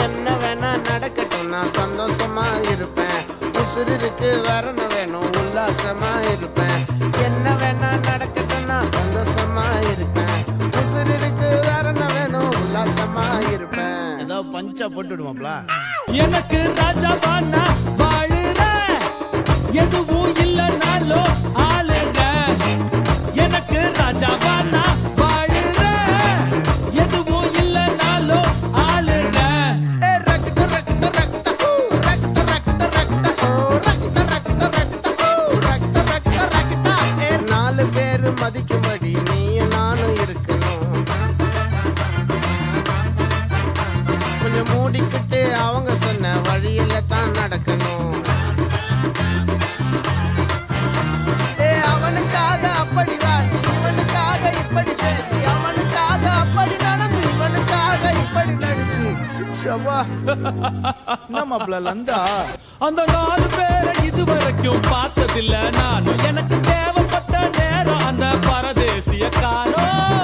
என்ன வேணா நடக்கட்டும் நான் சந்தோஷமா இருப்பேன் உசுறு இருக்கு வேற என்ன வேணும் உல்லாசமா இருப்பேன் என்ன வேணா நடக்கட்டும் நான் சந்தோஷமா இருப்பேன் உசுறு இருக்கு வேற என்ன வேணும் உல்லாசமா இருப்பேன் ஏதாவது பஞ்சா போட்டு விடுமாப்ல எனக்கு ராஜாவானா வாழுற எதுவும் இல்லைனாலும் ஆளுங்க எனக்கு ராஜாவானா வாழுற எதுவும் இல்லைனாலும் ஆளுங்க ஏ, ரக்ட, ரக்ட, ரக்ட, ஊ, ரக்ட, ரக்ட, ரக்ட, ஓ, ரக்ட, ரக்ட, ரக்ட, ஊ, ரக்ட, ரக்ட, ரக்ட. ஏ, நாலு பேரு மதிக்கும்படி நீயும் நானும் இருக்கணும் கொஞ்சம் மூடிக்கிட்டு அவங்க சொன்ன வழியில தான் நடக்கணும் ஏ அவனுக்காக அப்படி வாங்கி இவனுக்காக இப்படி பேசி அவனுக்காக அப்படி நடந்து இவனுக்காக இப்படி நடிச்சு ஷபா என்ன மாப்ள லந்தா அந்த நாலு பேரை இதுவரைக்கும் பார்த்ததில்ல நானும் எனக்கு தேவைப்பட்ட நேரம் அந்த பரதேசிய காலம்